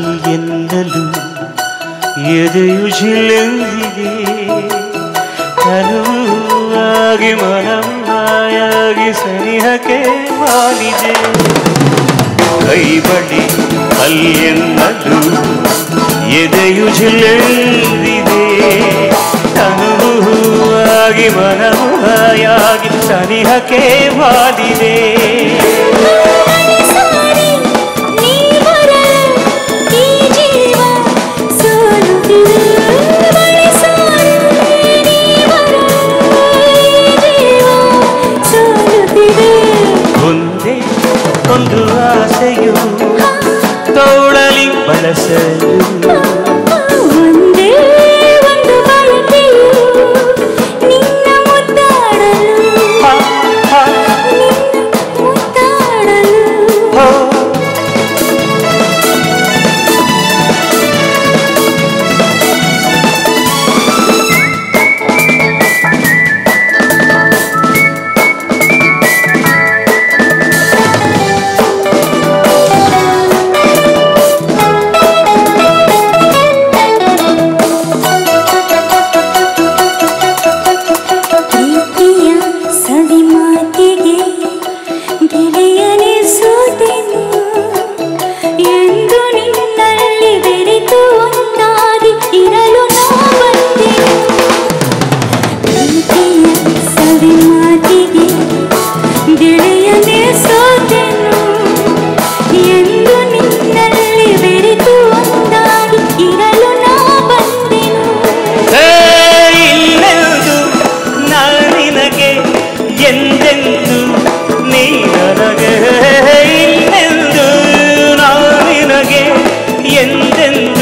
ಎನ್ನಲು ಎದೆಯು ಜಿಲ್ಲೆಂದಿದೆ ತನುವಾಗಿ ಮನವಾಯಾಗಿ ಸನಿಹಕ್ಕೆ ಮಾಡಿದೆ ಕೈ ಬಳಿ ಅಲ್ಲೆನ್ನಲು ಎದೆಯು ಜಿಲ್ಲೆಂದಿದೆ ತನುವಾಗಿ ಮನವಾಯಾಗಿ ಸನಿಹಕ್ಕೆ ಮಾಡಿದೆ ಸಾರಿ ನೀ ಬರಲು ಈ ಜೀವ ಸೋಲುತ್ತಿದೆ ಬಳಿ ಸಾರಿ ನೀ ಬರಲು ಈ ಜೀವ ಸೋಲುತ್ತಿದೆ ಒಂದೇ ಒಂದು ಆಸೆಯು ತೋಳಲಿ ಬಳಸಲು ಒಂದೇ ಒಂದು ಬಯಕೆಯು ನಿನ್ನ ಮುದ್ದಾಡಲು ಹಾ, ಹಾ, ಮುದ್ದಾಡಲು ಹೋ. ಪ್ರೀತಿಯ ಸವಿ ಮಾತಿಗೆ ಗೆಳೆಯನೇ ಸೋತೆನು ಎಂದು ನಿನ್ನಲ್ಲಿ ಬೆರೆತು ಒಂದಾಗಿ ಇರಲು ನಾ ಬಂದೆನು ಪ್ರೀತಿಯ ಸವಿ ಮಾತಿಗೆ ಗೆಳೆಯನೇ ಸೋತೆನು ಎಂದು ನಿನ್ನಲ್ಲಿ ಬೆರೆತು ಒಂದಾಗಿ ಇರಲು ನಾ ಬಂದೆನು ಹೇ, ಇನ್ನೆಂದು ನಾನು ನಿನಗೆ ಎಂದೆಂದು ನೀ ನನಗೆ ಇನ್ನೆಂದು ನಾನು ನಿನಗೆ ಎಂದೆಂದು